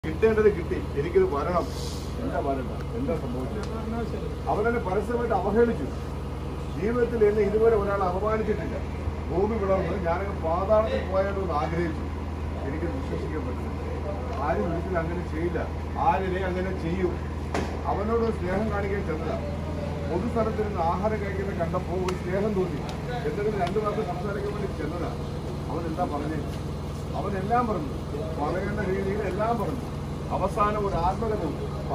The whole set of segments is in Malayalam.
കിട്ടേണ്ടത് കിട്ടി എനിക്കിത് വരണം എന്താ വരണ്ട എന്താ സംഭവിച്ചത് അവനെന്നെ പരസ്യമായിട്ട് അവഹേളിച്ചു ജീവിതത്തിൽ എന്നെ ഇതുവരെ ഒരാൾ അപമാനിച്ചിട്ടില്ല ഭൂമി വിളർന്ന് ഞാനങ്ങ് പാതാളത്തിൽ പോയാലൊന്ന് ആഗ്രഹിച്ചു എനിക്ക് വിശ്വസിക്കാൻ പറ്റുന്നില്ല ആരും ഒരിക്കലും അങ്ങനെ ചെയ്യില്ല ആരിനെ അങ്ങനെ ചെയ്യും അവനോട് സ്നേഹം കാണിക്കാൻ ചെന്നതാ പൊതുസ്ഥലത്തിരുന്ന് ആഹാരം കഴിക്കുന്ന കണ്ടപ്പോൾ ഒരു സ്നേഹം തോന്നി എന്തെങ്കിലും രണ്ടു വാക്ക് സംസാരിക്കാൻ വേണ്ടി ചെന്നതാ അവൻ എന്താ പറഞ്ഞത് അവൻ എല്ലാം പറഞ്ഞു പറയേണ്ട രീതിയിൽ എല്ലാം പറഞ്ഞു അവസാനം ഒരു ആത്മകഥവും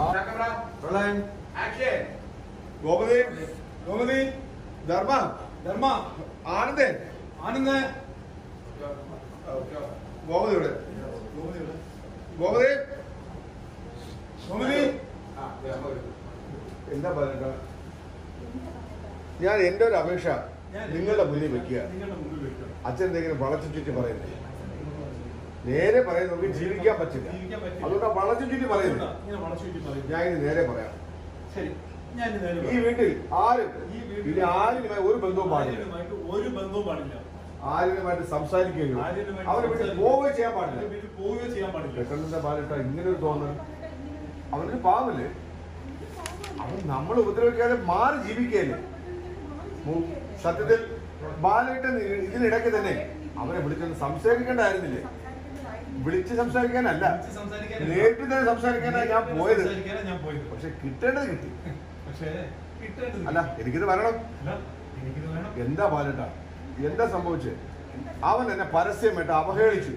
ഗോപതി ഗോപതി ധർമ്മ ധർമ്മ ആനന്ദേ ആനന്ദ് ഗോപതി ഇവിടെ ഗോപതി ഗോമതി എന്താ പറയുക ഞാൻ എന്റെ ഒരു അപേക്ഷ നിങ്ങളുടെ മുന്നിൽ വെക്കുക നിങ്ങളുടെ മുമ്പിൽ വെക്കണം അച്ഛൻ എന്തെങ്കിലും വളച്ചു ചുറ്റി പറയുന്നത് നേരെ പറയുന്നത് നമുക്ക് ജീവിക്കാൻ പറ്റില്ല ജീവിക്കാൻ പറ്റില്ല. അതുകൊണ്ട് വളച്ചു ചുറ്റി പറയുന്നത് ഇങ്ങനെ വളച്ചു ചുറ്റി പറയും ഞാൻ ഇത് നേരെ പറയാം ശരി ഞാൻ ഇത് നേരെ ഈ പറയാം. വീട്ടിൽ ആരും ഈ വീട്ടിൽ ഇനി ആരുമായി ഒരു ബന്ധവും പാടില്ല ആര്യനുമായിട്ട് ഒരു ബന്ധവും പാടില്ല ആരുമായിട്ട് സംസാരിക്കുകയോ ആര്യനുമായിട്ട് അവരെ വീട്ടിൽ സംസാരിക്കുകയോ, പോവുകയോ ചെയ്യാൻ അവരുടെ പാടില്ല വീട്ടിൽ പോവുകയോ ചെയ്യാൻ പാടില്ല പെട്ടെന്ന് പാലിട്ട ഇങ്ങനെ ഒരു തോന്നൽ അവനൊരു പാവല്ലേ അവൻ നമ്മൾ ഉപദ്രവിക്കാതെ മാറി ജീവിക്കുകയല്ലേ മു- സത്യത്തിൽ ബാലിട്ട് ഇതിനിടയ്ക്ക് തന്നെ അവനെ വിളിച്ചൊന്ന് സംസാരിക്കേണ്ടായിരുന്നില്ലേ വിളിച്ച് സംസാരിക്കാനല്ല വിളിച്ച് സംസാരിക്കാനല്ല. നേരിട്ട് തന്നെ സംസാരിക്കാനാണ് ഞാൻ പോയത് സംസാരിക്കാനാ ഞാൻ പോയത് പക്ഷെ കിട്ടേണ്ടത് കിട്ടി പക്ഷേ കിട്ടേണ്ടത് അല്ല എനിക്കിത് വരണം അല്ല എനിക്കിത് വേണം എന്താ ബാലിട്ട എന്താ സംഭവിച്ചത് അവൻ എന്നെ പരസ്യമായിട്ട് അവഹേളിച്ചു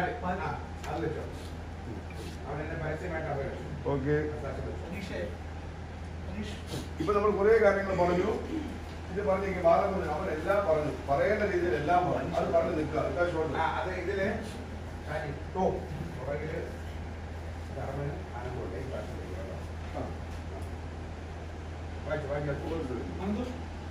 ഓക്കെ അനീഷേ അനീഷ് ഇപ്പൊ നമ്മൾ കുറെ കാര്യങ്ങൾ പറഞ്ഞു ഇത് പറഞ്ഞെങ്കിൽ ബാലൻ പറഞ്ഞു അവൻ എല്ലാം പറഞ്ഞു പറയേണ്ട രീതിയിൽ എല്ലാം പറഞ്ഞു അത് പറഞ്ഞു നിൽക്കുക എന്താ ഷോട്ട് അത് ഇതില് ഓ പുറകില് ധർമ്മനും ആനന്ദോടെയും ആ. വായിച്ചു, വായിച്ചു, അത് കൊടുത്തു. സന്തോഷ്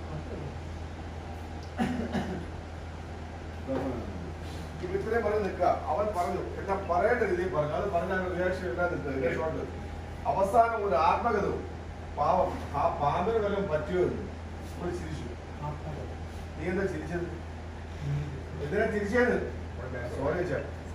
ഇപ്പൊ ഇത്രയും പറഞ്ഞ് നിൽക്കുക അവൻ പറഞ്ഞു എല്ലാം പറയേണ്ട രീതിയിൽ പറഞ്ഞു അത് പറഞ്ഞാൽ റിയാക്ഷൻ എല്ലാം നിൽക്കുക ഇതിന്റെ ഷോട്ട് അവസാനം ഒരു ആത്മകഥവും പാവം ആ പാമ്പിന് വല്ലതും പറ്റിയോ എന്ന് ഒരു ചിരിച്ചു നീ എന്താ ചിരിച്ചത് എന്തിനാ ചിരിച്ചത് സോറി ചേ